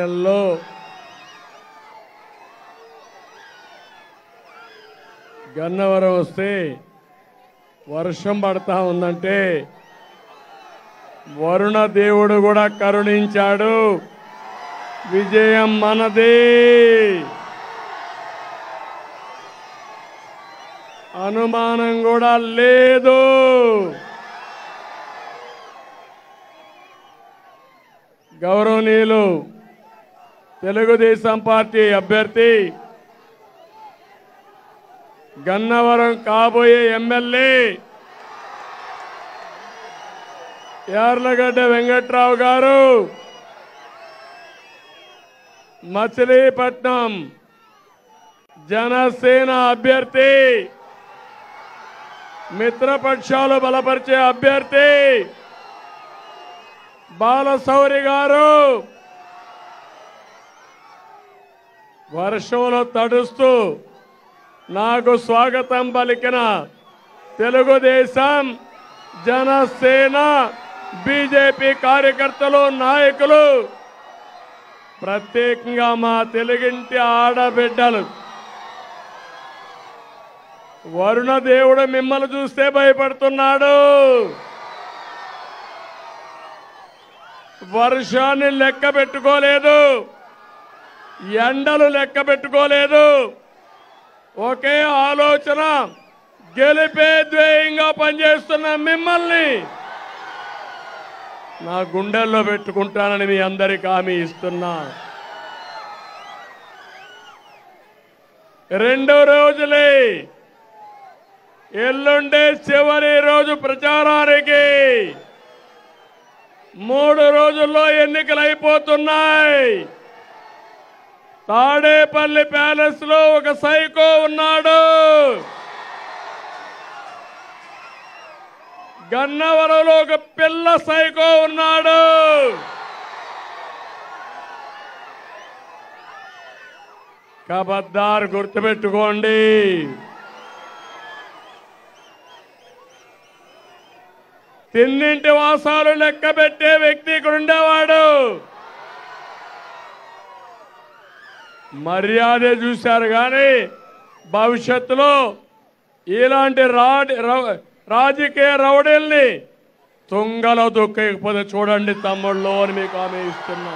ఎన్నికల్లో గన్నవరం వస్తే వర్షం పడతా ఉందంటే వరుణ దేవుడు కూడా కరుణించాడు విజయం మనది అనుమానం కూడా లేదు గౌరవనీయులు తెలుగుదేశం పార్టీ అభ్యర్థి గన్నవరం కాబోయే ఎమ్మెల్యే యార్లగడ్డ వెంకట్రావు గారు మచిలీపట్నం జనసేన అభ్యర్థి మిత్రపక్షాలు బలపరిచే అభ్యర్థి బాలశౌరి గారు వర్షంలో తడుస్తూ నాకు స్వాగతం పలికిన తెలుగుదేశం జనసేన బీజేపీ కార్యకర్తలు నాయకులు ప్రత్యేకంగా మా తెలుగింటి ఆడబిడ్డలు వరుణ దేవుడు మిమ్మల్ని చూస్తే భయపడుతున్నాడు వర్షాన్ని లెక్క పెట్టుకోలేదు ఎండలు లెక్క పెట్టుకోలేదు ఒకే ఆలోచన గెలిపే ధ్యేయంగా పనిచేస్తున్న మిమ్మల్ని నా గుండెల్లో పెట్టుకుంటానని మీ అందరికి హామీ ఇస్తున్నా రెండు రోజులే ఎల్లుండే చివరి రోజు ప్రచారానికి మూడు రోజుల్లో ఎన్నికలు అయిపోతున్నాయి తాడేపల్లి ప్యాలెస్ లో ఒక సైకో ఉన్నాడు గన్నవరంలో ఒక పిల్ల సైకో ఉన్నాడు కబద్దారు గుర్తుపెట్టుకోండి తిన్నింటి వాసాలు లెక్క పెట్టే వ్యక్తి ఇక్కడ ఉండేవాడు మర్యాద చూశారు కానీ భవిష్యత్తులో ఇలాంటి రాడి రవ- రాజకీయ రౌడీల్ని తుంగలో దొక్కకపోతే చూడండి తమ్ముళ్ళు అని మీకు ఆమె ఇస్తున్నా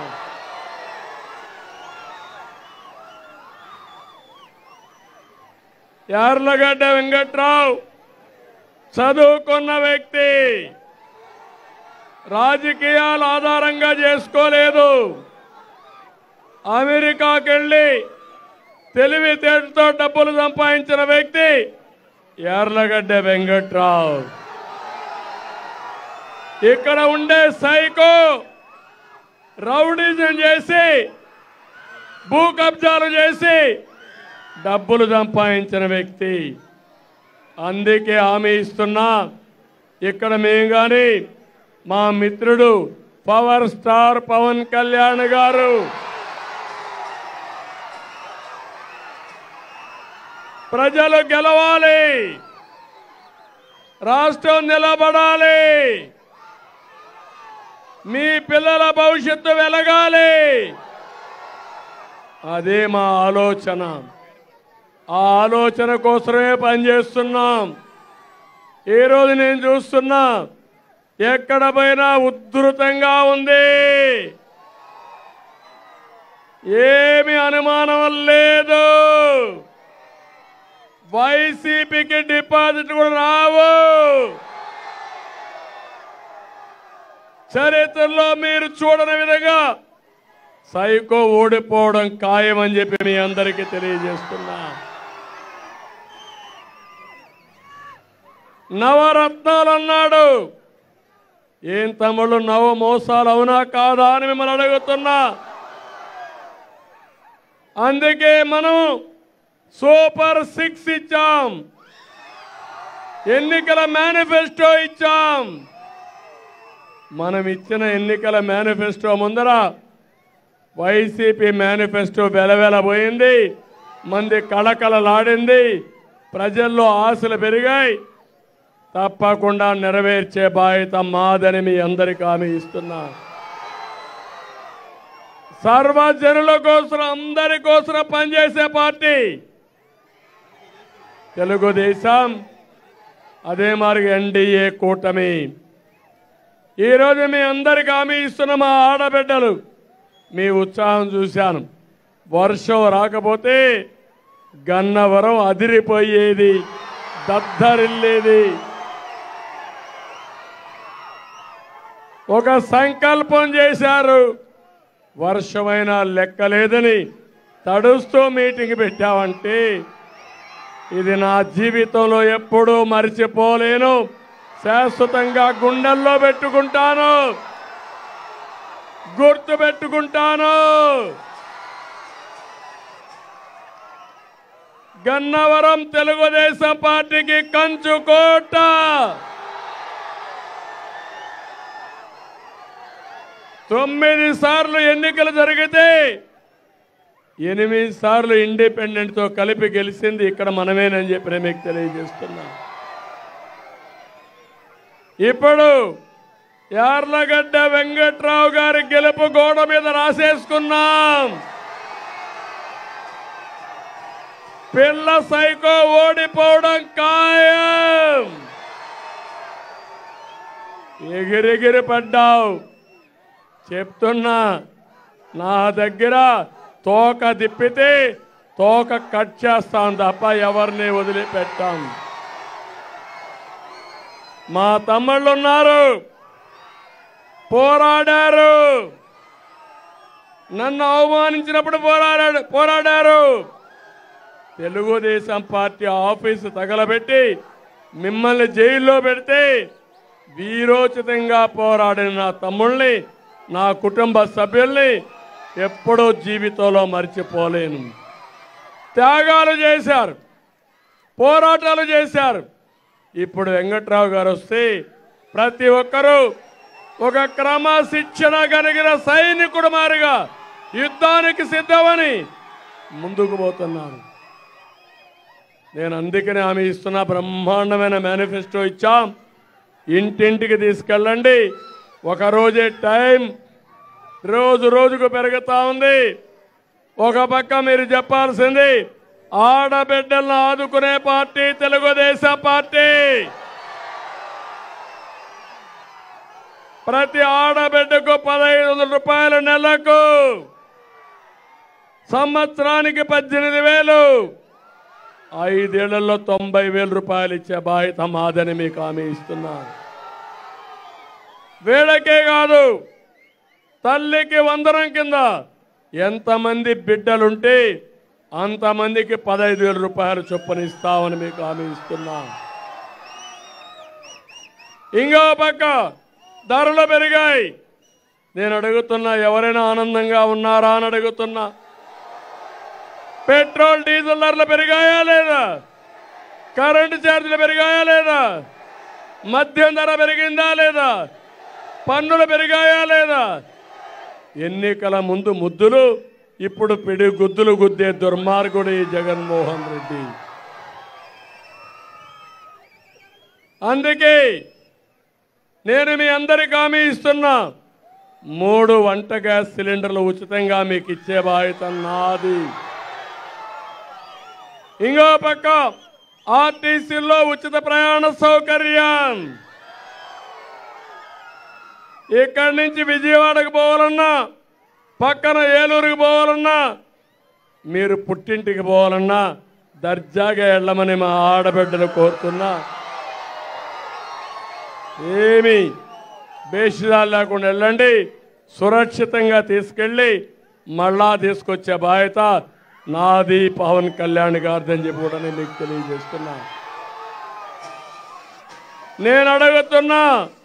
యార్లగడ్డ వెంకట్రావు చదువుకున్న వ్యక్తి రాజకీయాలు ఆధారంగా చేసుకోలేదు అమెరికాకి వెళ్ళి తెలివితేటతో డబ్బులు సంపాదించిన వ్యక్తి యార్లగడ్డ వెంకట్రావు ఇక్కడ ఉండే సైకో రౌడీజం చేసి భూ కబ్జాలు చేసి డబ్బులు సంపాదించిన వ్యక్తి అందుకే హామీ ఇస్తున్నా ఇక్కడ మేము కానీ మా మిత్రుడు పవర్ స్టార్ పవన్ కళ్యాణ్ గారు ప్రజలు గెలవాలి రాష్ట్రం నిలబడాలి మీ పిల్లల భవిష్యత్తు వెలగాలి అదే మా ఆలోచన ఆ ఆలోచన కోసమే పనిచేస్తున్నాం ఈరోజు నేను చూస్తున్నా ఎక్కడ పోయినా ఉద్ధృతంగా ఉంది ఏమి అనుమానం లేదు వైసీపీకి డిపాజిట్ కూడా రావు చరిత్రలో మీరు చూడని విధంగా సైకో ఓడిపోవడం ఖాయమని చెప్పి మీ అందరికీ తెలియజేస్తున్నా నవరత్నాలు అన్నాడు ఏం తమ్ముళ్ళు నవ మోసాలు అవునా కాదా అని మిమ్మల్ని అడుగుతున్నా అందుకే మనం సూపర్ సిక్స్ ఇచ్చాం ఎన్నికల మేనిఫెస్టో ఇచ్చాం మనం ఇచ్చిన ఎన్నికల మేనిఫెస్టో ముందర వైసీపీ మేనిఫెస్టో వెలవెలబోయింది మంది కళకళలాడింది ప్రజల్లో ఆశలు పెరిగాయి తప్పకుండా నెరవేర్చే బాధ్యత మాదని మీ అందరికీ హామీ ఇస్తున్నా సర్వజనుల కోసం అందరి కోసం పనిచేసే పార్టీ తెలుగుదేశం అదే మరి ఎన్డీఏ కూటమి ఈరోజు మీ అందరికి హామీ ఇస్తున్న మా ఆడబిడ్డలు మీ ఉత్సాహం చూశాను వర్షం రాకపోతే గన్నవరం అదిరిపోయేది దద్దరిల్లేది ఒక సంకల్పం చేశారు వర్షమైనా లెక్కలేదని తడుస్తూ మీటింగ్ పెట్టావంటే ఇది నా జీవితంలో ఎప్పుడూ మరిచిపోలేను శాశ్వతంగా గుండెల్లో పెట్టుకుంటాను గుర్తు పెట్టుకుంటాను గన్నవరం తెలుగుదేశం పార్టీకి కంచుకోట తొమ్మిది సార్లు ఎన్నికలు జరిగితే ఎనిమిది సార్లు ఇండిపెండెంట్ తో కలిపి గెలిచింది ఇక్కడ మనమేనని చెప్పి నేను మీకు తెలియజేస్తున్నా ఇప్పుడు యార్లగడ్డ వెంకట్రావు గారి గెలుపు గోడ మీద రాసేసుకున్నాం పిల్ల సైకో ఓడిపోవడం ఖాయం ఎగిరెగిరి పడ్డావు చెప్తున్నా నా దగ్గర తోక తిప్పితే తోక కట్ చేస్తాం తప్ప ఎవరిని వదిలిపెట్టాం మా తమ్ముళ్ళు ఉన్నారు పోరాడారు నన్ను అవమానించినప్పుడు పోరాడాడు పోరాడారు తెలుగుదేశం పార్టీ ఆఫీసు తగలబెట్టి మిమ్మల్ని జైల్లో పెడితే వీరోచితంగా పోరాడిన నా తమ్ముళ్ళని నా కుటుంబ సభ్యుల్ని ఎప్పుడూ జీవితంలో మర్చిపోలేను త్యాగాలు చేశారు పోరాటాలు చేశారు ఇప్పుడు వెంకట్రావు గారు వస్తే ప్రతి ఒక్కరూ ఒక క్రమశిక్షణ కలిగిన సైనికుడు మారిగా యుద్ధానికి సిద్ధమని ముందుకు పోతున్నారు నేను అందుకనే హామీ ఇస్తున్నా బ్రహ్మాండమైన మేనిఫెస్టో ఇచ్చాం ఇంటింటికి తీసుకెళ్ళండి ఒక రోజే టైం రోజు రోజుకు పెరుగుతా ఉంది ఒక పక్క మీరు చెప్పాల్సింది ఆడబిడ్డలను ఆదుకునే పార్టీ తెలుగుదేశం పార్టీ ప్రతి ఆడబిడ్డకు పదహైదు వందల రూపాయల నెలకు సంవత్సరానికి పద్దెనిమిది వేలు ఐదేళ్లలో తొంభై వేల రూపాయలు ఇచ్చే బాధ్యత మాదని మీకు హామీ ఇస్తున్నా వీళ్ళకే కాదు తల్లికి వందనం కింద ఎంతమంది బిడ్డలుంటే అంతమందికి పదహైదు వేల రూపాయలు చొప్పున ఇస్తామని మీకు హామీ ఇస్తున్నా ఇంకో పక్క ధరలు పెరిగాయి నేను అడుగుతున్నా ఎవరైనా ఆనందంగా ఉన్నారా అని అడుగుతున్నా పెట్రోల్ డీజిల్ ధరలు పెరిగాయా లేదా కరెంటు ఛార్జీలు పెరిగాయా లేదా మద్యం ధర పెరిగిందా లేదా పన్నులు పెరిగాయా లేదా ఎన్నికల ముందు ముద్దులు ఇప్పుడు పిడి గుద్దులు గుద్దే దుర్మార్గుడు ఈ జగన్మోహన్ రెడ్డి అందుకే నేను మీ అందరికి హామీ ఇస్తున్నా మూడు వంట గ్యాస్ సిలిండర్లు ఉచితంగా మీకు ఇచ్చే బాధ్యత నాది ఇంకో పక్క ఆర్టీసీలో ఉచిత ప్రయాణ సౌకర్యం ఇక్కడి నుంచి విజయవాడకు పోవాలన్నా పక్కన ఏలూరుకి పోవాలన్నా మీరు పుట్టింటికి పోవాలన్నా దర్జాగా వెళ్ళమని మా ఆడబిడ్డలు కోరుతున్నా ఏమి బేషిదాలు లేకుండా వెళ్ళండి సురక్షితంగా తీసుకెళ్ళి మళ్ళా తీసుకొచ్చే బాధ్యత నాది పవన్ కళ్యాణ్ గారిదని చెప్పి కూడా నేను మీకు తెలియజేస్తున్నా నేను అడుగుతున్నా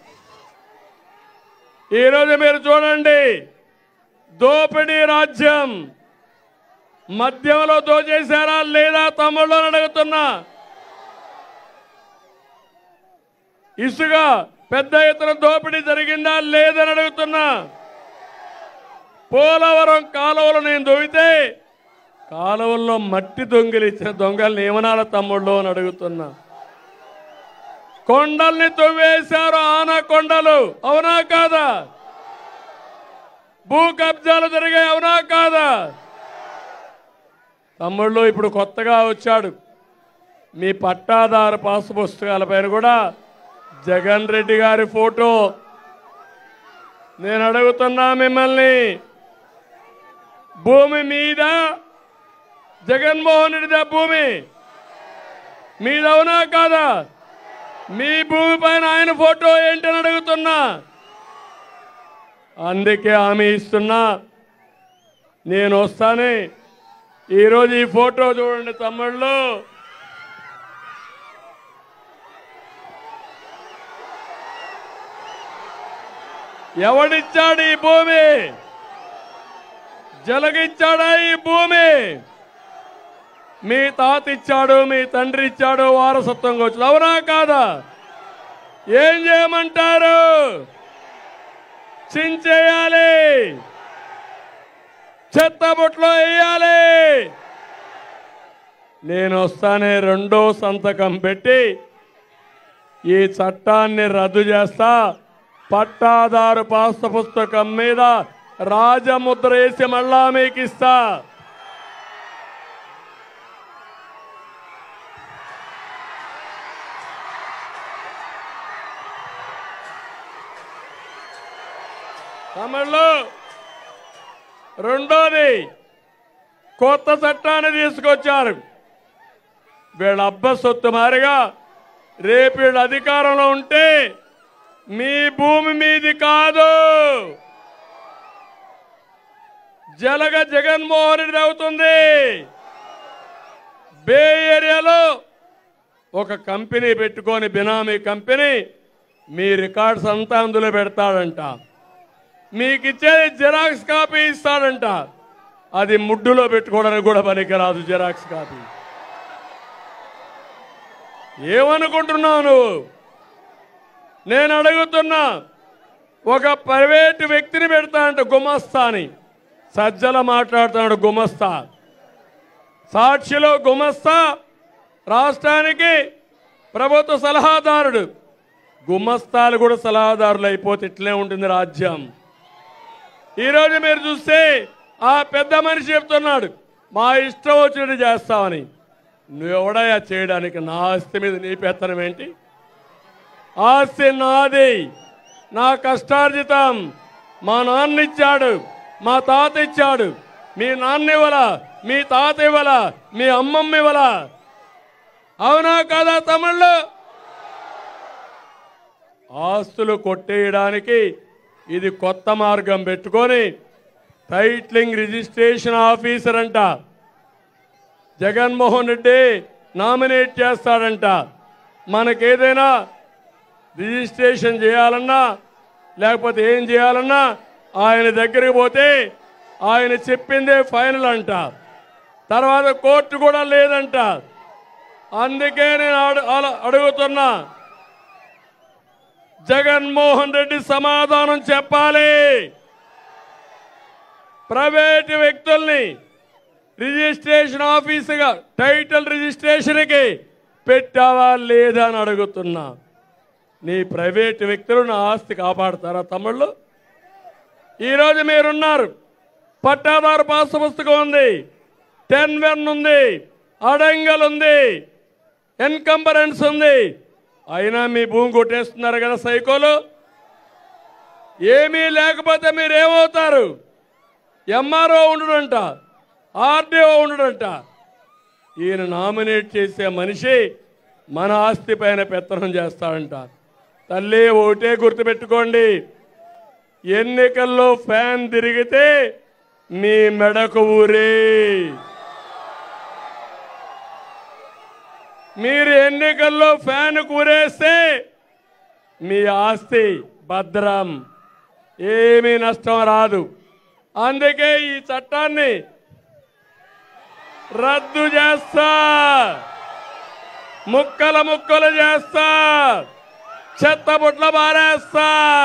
ఈరోజు మీరు చూడండి దోపిడీ రాజ్యం మద్యంలో దోచేశారా లేదా తమ్ముళ్ళు అని అడుగుతున్నా ఇసుక పెద్ద ఎత్తున దోపిడీ జరిగిందా లేదని అడుగుతున్నా పోలవరం కాలువలు నేను దొవితే కాలువల్లో మట్టి దొంగిలిచ్చిన దొంగల్ని ఏమనాల తమ్ముళ్ళు అని అడుగుతున్నా కొండల్ని తవ్వేశారు ఆన కొండలు అవునా కాదా భూ కబ్జాలు జరిగాయి అవునా కాదా తమ్ముళ్ళు ఇప్పుడు కొత్తగా వచ్చాడు మీ పట్టాదారు పాసు పుస్తకాల పైన కూడా జగన్ రెడ్డి గారి ఫోటో నేను అడుగుతున్నా మిమ్మల్ని భూమి మీద జగన్మోహన్ రెడ్డిదా భూమి మీదవునా కాదా మీ భూమి పైన ఆయన ఫోటో ఏంటని అడుగుతున్నా అందుకే హామీ ఇస్తున్నా నేను వస్తానే ఈరోజు ఈ ఫోటో చూడండి తమ్ముళ్ళు ఎవడిచ్చాడు ఈ భూమి జలగిచ్చాడా ఈ భూమి మీ తాత ఇచ్చాడు మీ తండ్రి ఇచ్చాడు వారసత్వంగా వచ్చింది అవునా కాదా ఏం చేయమంటారు చించేయాలి చెత్త బుట్లో వేయాలి నేను వస్తానే రెండో సంతకం పెట్టి ఈ చట్టాన్ని రద్దు చేస్తా పట్టాదారు పాస్త పుస్తకం మీద రాజముద్ర వేసి మళ్ళా మీకు ఇస్తా తమిళ్ళు రెండోది కొత్త చట్టాన్ని తీసుకొచ్చారు వీళ్ళ అబ్బ సొత్తు మారిగా రేపు వీళ్ళు అధికారంలో ఉంటే మీ భూమి మీది కాదు జలగ జగన్మోహన్ రెడ్డి అవుతుంది బే ఏరియాలో ఒక కంపెనీ పెట్టుకొని బినామీ కంపెనీ మీ రికార్డ్స్ అంతా అందులో పెడతాడంట మీకు ఇచ్చేది జిరాక్స్ కాపీ ఇస్తాడంట అది ముడ్డులో పెట్టుకోవడానికి కూడా పనికిరాదు జిరాక్స్ కాపీ ఏమనుకుంటున్నావు నువ్వు నేను అడుగుతున్నా ఒక ప్రైవేటు వ్యక్తిని పెడతానంట గుమస్తా అని సజ్జల మాట్లాడుతున్నాడు గుమస్తా సాక్షిలో గుమస్తా రాష్ట్రానికి ప్రభుత్వ సలహాదారుడు గుమస్తాలు కూడా సలహాదారులు అయిపోతే ఇట్లే ఉంటుంది రాజ్యం ఈరోజు మీరు చూస్తే ఆ పెద్ద మనిషి చెప్తున్నాడు మా ఇష్టం వచ్చినట్టు చేస్తామని నువ్వెవడయా చేయడానికి నా ఆస్తి మీద నీ పెత్తనం ఏంటి ఆస్తి నాది నా కష్టార్జితం మా నాన్న ఇచ్చాడు మా తాత ఇచ్చాడు మీ నాన్న ఇవ్వలా మీ తాత ఇవ్వలా మీ అమ్మమ్మ ఇవ్వలా అవునా కాదా తమిళ్ళు ఆస్తులు కొట్టేయడానికి ఇది కొత్త మార్గం పెట్టుకొని టైట్లింగ్ రిజిస్ట్రేషన్ ఆఫీసర్ అంట జగన్మోహన్ రెడ్డి నామినేట్ చేస్తాడంట మనకేదైనా రిజిస్ట్రేషన్ చేయాలన్నా లేకపోతే ఏం చేయాలన్నా ఆయన దగ్గరికి పోతే ఆయన చెప్పిందే ఫైనల్ అంట తర్వాత కోర్టు కూడా లేదంట అందుకే నేను అడు- అల- అడుగుతున్నా జగన్మోహన్ రెడ్డి సమాధానం చెప్పాలి ప్రైవేటు వ్యక్తుల్ని రిజిస్ట్రేషన్ ఆఫీసుగా టైటిల్ రిజిస్ట్రేషన్కి పెట్టావా లేదా అని అడుగుతున్నా నీ ప్రైవేటు వ్యక్తులు నా ఆస్తి కాపాడతారా తమ్ముళ్ళు ఈరోజు మీరున్నారు పట్టాదారు పాస్ పుస్తకం ఉంది టెన్ వెన్ ఉంది అడంగల్ ఉంది ఎన్కంబరెన్స్ ఉంది అయినా మీ భూమి కొట్టేస్తున్నారు కదా సైకోలు ఏమీ లేకపోతే మీరు ఏమవుతారు ఎంఆర్ఓ ఉండడంట ఆర్డీఓ ఉండడంట ఈయన నామినేట్ చేసే మనిషి మన ఆస్తి పైన పెత్తనం చేస్తాడంట తల్లి ఒకటే గుర్తుపెట్టుకోండి ఎన్నికల్లో ఫ్యాన్ తిరిగితే మీ మెడకు ఊరే మీరు ఎన్నికల్లో ఫ్యాన్ కూరేస్తే మీ ఆస్తి భద్రం ఏమీ నష్టం రాదు అందుకే ఈ చట్టాన్ని రద్దు చేస్తా ముక్కల ముక్కలు చేస్తా చెత్త బుట్ల బారేస్తా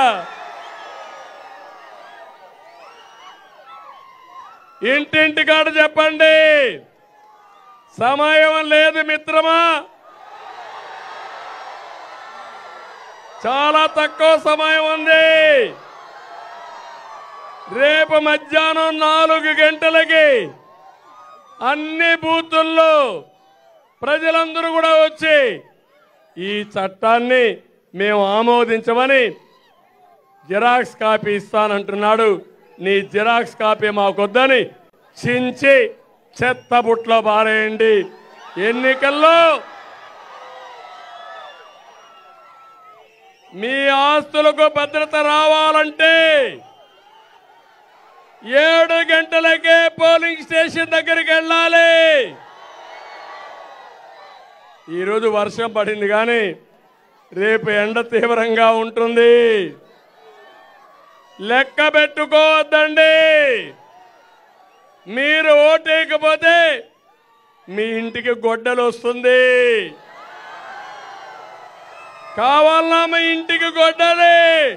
ఇంటింటి కాడ చెప్పండి సమయం లేదు మిత్రమా చాలా తక్కువ సమయం ఉంది రేపు మధ్యాహ్నం నాలుగు గంటలకి అన్ని బూతుల్లో ప్రజలందరూ కూడా వచ్చి ఈ చట్టాన్ని మేము ఆమోదించమని జిరాక్స్ కాపీ ఇస్తానంటున్నాడు నీ జిరాక్స్ కాపీ మాకొద్దని చించి చెత్త బుట్లో బారేయండి ఎన్నికల్లో మీ ఆస్తులకు భద్రత రావాలంటే ఏడు గంటలకే పోలింగ్ స్టేషన్ దగ్గరికి వెళ్ళాలి ఈరోజు వర్షం పడింది కానీ రేపు ఎండ తీవ్రంగా ఉంటుంది లెక్క పెట్టుకోవద్దండి మీరు ఓటేయకపోతే మీ ఇంటికి గొడ్డలు వస్తుంది కావాలన్నా మీ ఇంటికి గొడ్డలి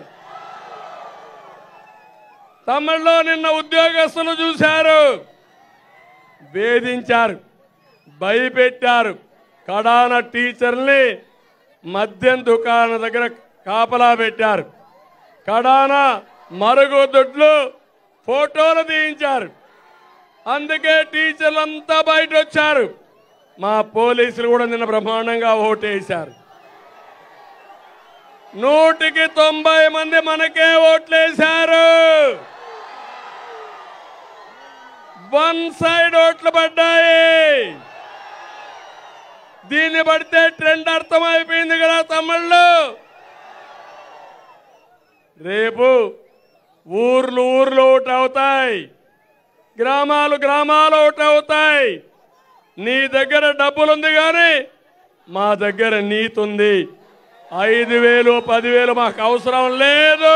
తమిళలో నిన్న ఉద్యోగస్తులు చూశారు వేధించారు భయపెట్టారు కడాన టీచర్ని మద్యం దుకాణం దగ్గర కాపలా పెట్టారు కడాన మరుగుదొడ్లు ఫోటోలు తీయించారు అందుకే టీచర్లంతా బయట వచ్చారు మా పోలీసులు కూడా నిన్న బ్రహ్మాండంగా ఓటేశారు నూటికి తొంభై మంది మనకే ఓట్లేశారు వన్ సైడ్ ఓట్లు పడ్డాయి దీన్ని పడితే ట్రెండ్ అర్థమైపోయింది కదా తమిళ్ళు రేపు ఊర్లు ఊర్లు ఒకటి అవుతాయి గ్రామాలు గ్రామాలు ఒకటి అవుతాయి నీ దగ్గర డబ్బులుంది కానీ మా దగ్గర నీతి ఉంది ఐదు వేలు పదివేలు మాకు అవసరం లేదు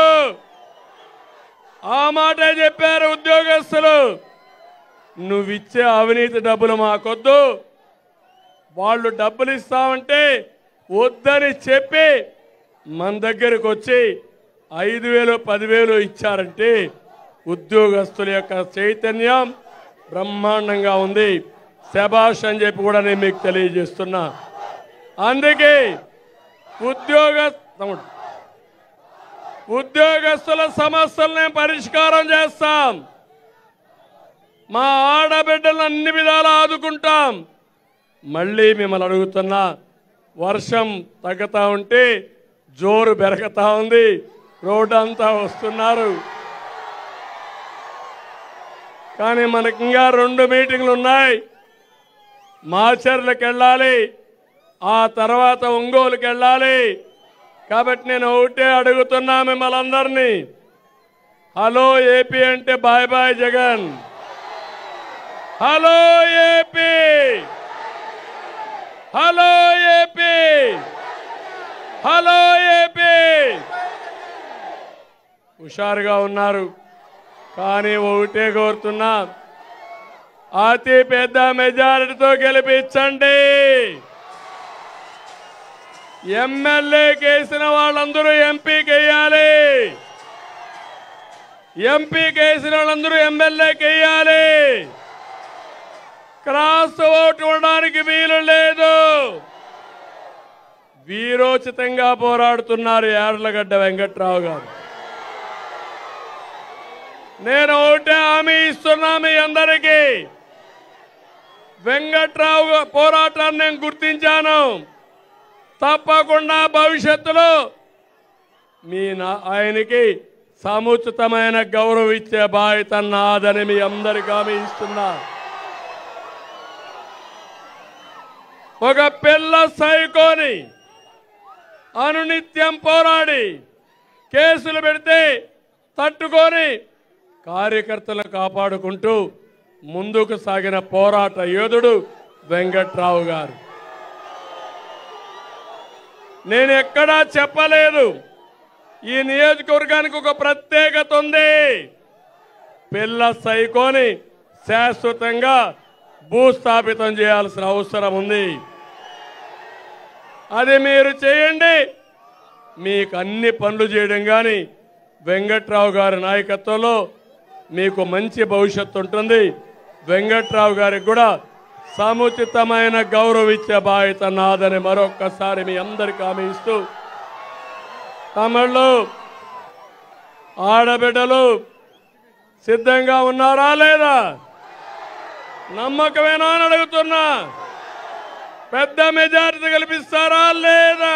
ఆ మాటే చెప్పారు ఉద్యోగస్తులు నువ్విచ్చే అవినీతి డబ్బులు మాకొద్దు వాళ్ళు డబ్బులు ఇస్తామంటే వద్దని చెప్పి మన దగ్గరకు వచ్చి ఐదు వేలు పదివేలు ఇచ్చారంటే ఉద్యోగస్తుల యొక్క చైతన్యం బ్రహ్మాండంగా ఉంది శబాష్ అని చెప్పి కూడా నేను మీకు తెలియజేస్తున్నా అందుకే ఉద్యోగ తమ్ముడు. ఉద్యోగస్తుల సమస్యల్ని పరిష్కారం చేస్తాం మా ఆడబిడ్డలను అన్ని విధాలా ఆదుకుంటాం మళ్ళీ మిమ్మల్ని అడుగుతున్నా వర్షం తగ్గుతా ఉంటే జోరు బెరగతా ఉంది రోడ్డు అంతా వస్తున్నారు కానీ మనకి ఇంకా రెండు మీటింగ్లు ఉన్నాయి మాచర్లకు వెళ్ళాలి ఆ తర్వాత ఒంగోలుకి వెళ్ళాలి కాబట్టి నేను ఒకటే అడుగుతున్నా మిమ్మల్ని అందరినీ హలో ఏపీ అంటే bye bye Jagan hello AP hello AP hello AP హుషారుగా ఉన్నారు కానీ ఒకటే కోరుతున్నా అతి పెద్ద మెజారిటీతో గెలిపించండి ఎమ్మెల్యే కేసిన వాళ్ళందరూ ఎంపీకి వేయాలి ఎంపీకి వేసిన వాళ్ళందరూ ఎమ్మెల్యేకి వేయాలి క్రాస్ ఓటు ఉండడానికి వీలు లేదు వీరోచితంగా పోరాడుతున్నారు యార్లగడ్డ వెంకట్రావు గారు నేను ఒకటే హామీ ఇస్తున్నా మీ అందరికీ వెంకట్రావు గా- పోరాటాన్ని నేను గుర్తించాను తప్పకుండా భవిష్యత్తులో మీ నా ఆయనకి సముచితమైన గౌరవం ఇచ్చే బాధ్యత నాదని మీ అందరికీ హామీ ఇస్తున్నా ఒక పిల్ల సైకోని అనునిత్యం పోరాడి కేసులు పెడితే తట్టుకొని కార్యకర్తలు కాపాడుకుంటూ ముందుకు సాగిన పోరాట యోధుడు వెంకట్రావు గారు నేను ఎక్కడా చెప్పలేదు ఈ నియోజకవర్గానికి ఒక ప్రత్యేకత ఉంది పిల్ల సైకోని శాశ్వతంగా భూస్థాపితం చేయాల్సిన అవసరం ఉంది అది మీరు చేయండి మీకు అన్ని పనులు చేయడం కానీ వెంకట్రావు గారి నాయకత్వంలో మీకు మంచి భవిష్యత్తు ఉంటుంది వెంకట్రావు గారికి కూడా సముచితమైన గౌరవం ఇచ్చే బాధ్యత నాదని మరొక్కసారి మీ అందరికీ హామీ ఇస్తూ తమిళ్ళు ఆడబిడ్డలు సిద్ధంగా ఉన్నారా లేదా నమ్మకమేనా అని అడుగుతున్నా పెద్ద మెజారిటీ కల్పిస్తారా లేదా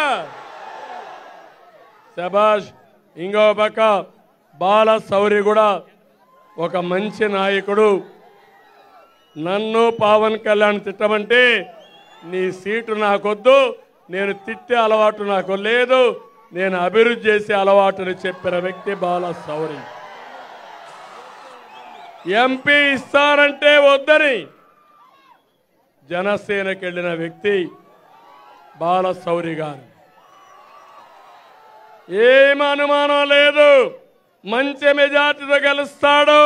శబాష్ ఇంకో పక్క బాల సౌరి కూడా ఒక మంచి నాయకుడు నన్ను పవన్ కళ్యాణ్ తిట్టమంటే నీ సీటు నాకొద్దు నేను తిట్టే అలవాటు నాకు లేదు నేను అభివృద్ధి చేసే అలవాటుని చెప్పిన వ్యక్తి బాల సౌరి ఎంపీ ఇస్తారంటే వద్దని జనసేనకి వెళ్ళిన వ్యక్తి బాల సౌరి గారు ఏం అనుమానం లేదు మంచి మెజార్టీతో గెలుస్తాడు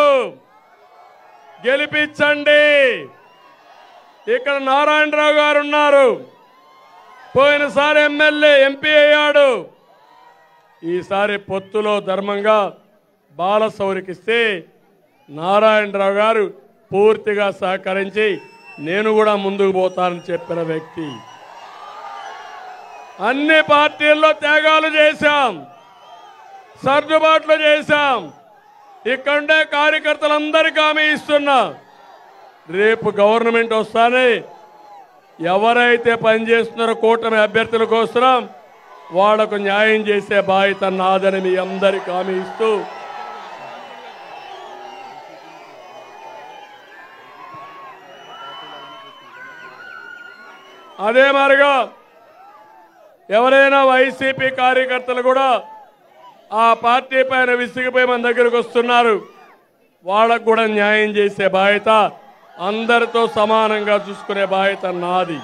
గెలిపించండి ఇక్కడ నారాయణరావు గారు ఉన్నారు పోయినసారి ఎమ్మెల్యే ఎంపీ అయ్యాడు ఈసారి పొత్తులో ధర్మంగా బాలసౌరికిస్తే నారాయణరావు గారు పూర్తిగా సహకరించి నేను కూడా ముందుకు పోతానని చెప్పిన వ్యక్తి అన్ని పార్టీల్లో త్యాగాలు చేశాం సర్దుబాట్లు చేశాం ఇక్కడుండే కార్యకర్తలందరికీ హామీ ఇస్తున్నా రేపు గవర్నమెంట్ వస్తానే ఎవరైతే పనిచేస్తున్నారో కూటమి అభ్యర్థుల కోసం వాళ్లకు న్యాయం చేసే బాధ్యత నాదని మీ అందరికీ హామీ ఇస్తూ అదే మరిగా ఎవరైనా వైసీపీ కార్యకర్తలు కూడా ఆ పార్టీ పైన విసిగిపోయి మన దగ్గరకు వస్తున్నారు వాళ్ళకు కూడా న్యాయం చేసే బాధ్యత అందరితో సమానంగా చూసుకునే బాధ్యత నాది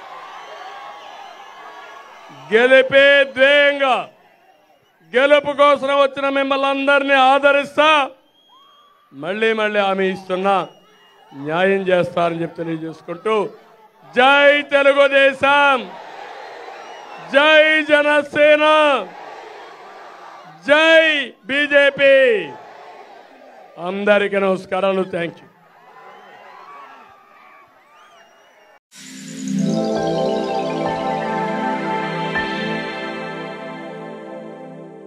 గెలిపే ధ్యేయంగా గెలుపు కోసం వచ్చిన మిమ్మల్ని అందరినీ ఆదరిస్తా మళ్ళీ మళ్ళీ హామీ ఇస్తున్నా న్యాయం చేస్తారని చెప్పి తెలియజేసుకుంటూ జై తెలుగుదేశం జై జనసేన జై బీజేపీ అందరికీ నమస్కారాలు థ్యాంక్ యూ